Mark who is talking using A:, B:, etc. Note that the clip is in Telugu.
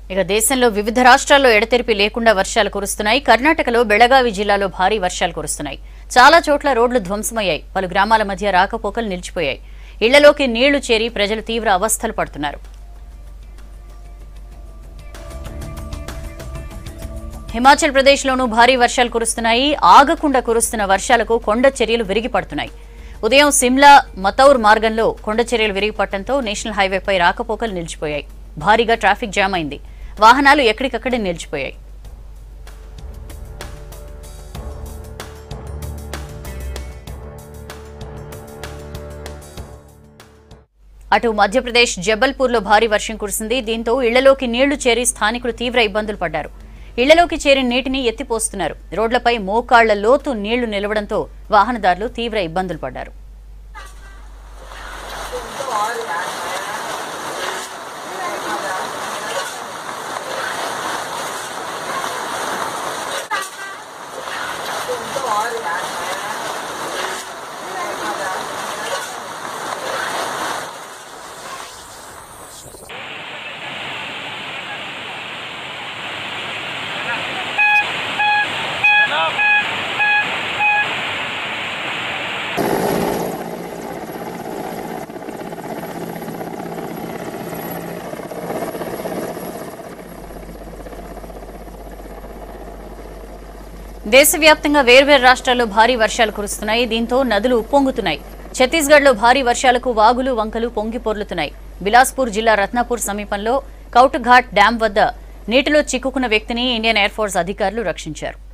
A: ఇక దేశంలో వివిధ రాష్ట్రాల్లో ఎడతెరిపి లేకుండా వర్షాలు కురుస్తున్నాయి కర్ణాటకలో బెళగావి జిల్లాలో భారీ వర్షాలు కురుస్తున్నాయి చాలా చోట్ల రోడ్లు ధ్వంసమయ్యాయి పలు గ్రామాల మధ్య రాకపోకలు నిలిచిపోయాయి ఇళ్లలోకి నీళ్లు చేరి ప్రజలు తీవ్ర అవస్థలు పడుతున్నారు హిమాచల్ ప్రదేశ్లోనూ భారీ వర్షాలు కురుస్తున్నాయి ఆగకుండా కురుస్తున్న వర్షాలకు కొండ చర్యలు విరిగిపడుతున్నాయి ఉదయం సిమ్లా మతౌర్ మార్గంలో కొండ చర్యలు విరిగిపడటంతో నేషనల్ హైవేపై రాకపోకలు నిలిచిపోయాయి భారీగా ట్రాఫిక్ జామ్ అయింది వాహనాలు ఎక్కడికక్కడే నిలిచిపోయాయి అటు మధ్యప్రదేశ్ జబల్పూర్లో భారీ వర్షం కురిసింది దీంతో ఇళ్లలోకి నీళ్లు చేరి స్థానికులు తీవ్ర ఇబ్బందులు పడ్డారు ఇళ్లలోకి చేరిన నీటిని ఎత్తిపోస్తున్నారు రోడ్లపై మోకాళ్ల లోతు నీళ్లు నిలవడంతో వాహనదారులు తీవ్ర ఇబ్బందులు పడ్డారు దేశవ్యాప్తంగా వేర్వేరు రాష్ట్రాల్లో భారీ వర్షాలు కురుస్తున్నాయి దీంతో నదులు ఉప్పొంగుతున్నాయి ఛత్తీస్గఢ్లో భారీ వర్షాలకు వాగులు వంకలు పొంగి పొర్లుతున్నాయి బిలాస్పూర్ జిల్లా రత్నాపూర్ సమీపంలో కౌటఘాట్ డ్యాం వద్ద నీటిలో చిక్కుకున్న వ్యక్తిని ఇండియన్ ఎయిర్ ఫోర్స్ అధికారులు రక్షించారు